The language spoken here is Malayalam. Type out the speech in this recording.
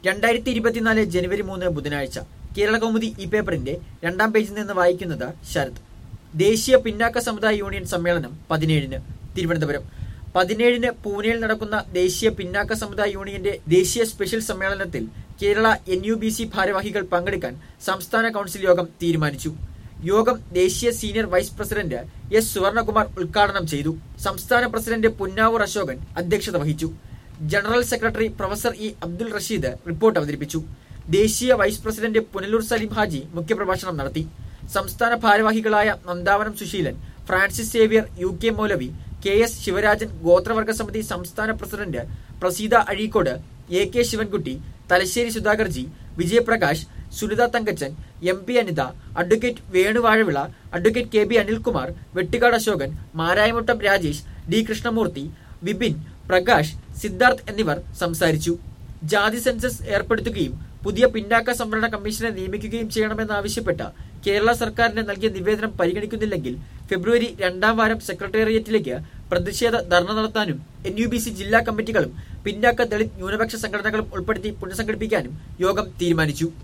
രണ്ടായിരത്തി ഇരുപത്തിനാല് ജനുവരി മൂന്ന് ബുധനാഴ്ച കേരള കൗമുദി ഈ പേപ്പറിന്റെ രണ്ടാം പേജിൽ നിന്ന് വായിക്കുന്നത് ശരത് ദേശീയ പിന്നാക്ക സമുദായ യൂണിയൻ സമ്മേളനം പതിനേഴിന് തിരുവനന്തപുരം പതിനേഴിന് പൂനെയിൽ നടക്കുന്ന ദേശീയ പിന്നാക്ക സമുദായ യൂണിയന്റെ ദേശീയ സ്പെഷ്യൽ സമ്മേളനത്തിൽ Kerala N U B C ഭാരവാഹികൾ പങ്കെടുക്കാൻ സംസ്ഥാന കൌൺസിൽ യോഗം തീരുമാനിച്ചു യോഗം ദേശീയ senior vice president S Suvarnakumar ഉദ്ഘാടനം ചെയ്തു സംസ്ഥാന പ്രസിഡന്റ് പുന്നാവൂർ അശോകൻ അധ്യക്ഷത വഹിച്ചു general secretary professor E Abdul Rasheed report അവതരിപ്പിച്ചു ദേശീയ വൈസ് പ്രസിഡന്റ് പുനലൂർ സലീം ഹാജി മുഖ്യപ്രഭാഷണം നടത്തി സംസ്ഥാന ഭാരവാഹികളായ Nandavanam Susheelan Francis Xavier U K Moulavi K S Sivarajan ഗോത്രവർഗ സമിതി സംസ്ഥാന president Praseetha Azhikode A K Sivankutty Thalassery Sudhakarji Vijayaprakash Sunitha Thankachan M P Anitha advocate Venuvazhavila advocate K B Anilkumar Vettikkad Ashokan Marayamuttam Rajesh D Krishnamoorthy Vipin Prakash Siddharth എന്നിവർ സംസാരിച്ചു ജാതി സെൻസസ് ഏർപ്പെടുത്തുകയും പുതിയ പിന്നാക്ക സംവരണ കമ്മീഷനെ നിയമിക്കുകയും ചെയ്യണമെന്നാവശ്യപ്പെട്ട കേരള സർക്കാരിന് നൽകിയ നിവേദനം പരിഗണിക്കുന്നില്ലെങ്കിൽ ഫെബ്രുവരി രണ്ടാം വാരം സെക്രട്ടേറിയറ്റിലേക്ക് പ്രതിഷേധ ധർണ നടത്താനും എൻ യു ബി സി ജില്ലാ കമ്മിറ്റികളും പിന്നാക്ക ദളിത് ന്യൂനപക്ഷ സംഘടനകളും ഉൾപ്പെടുത്തി പുനഃസംഘടിപ്പിക്കാനും യോഗം തീരുമാനിച്ചു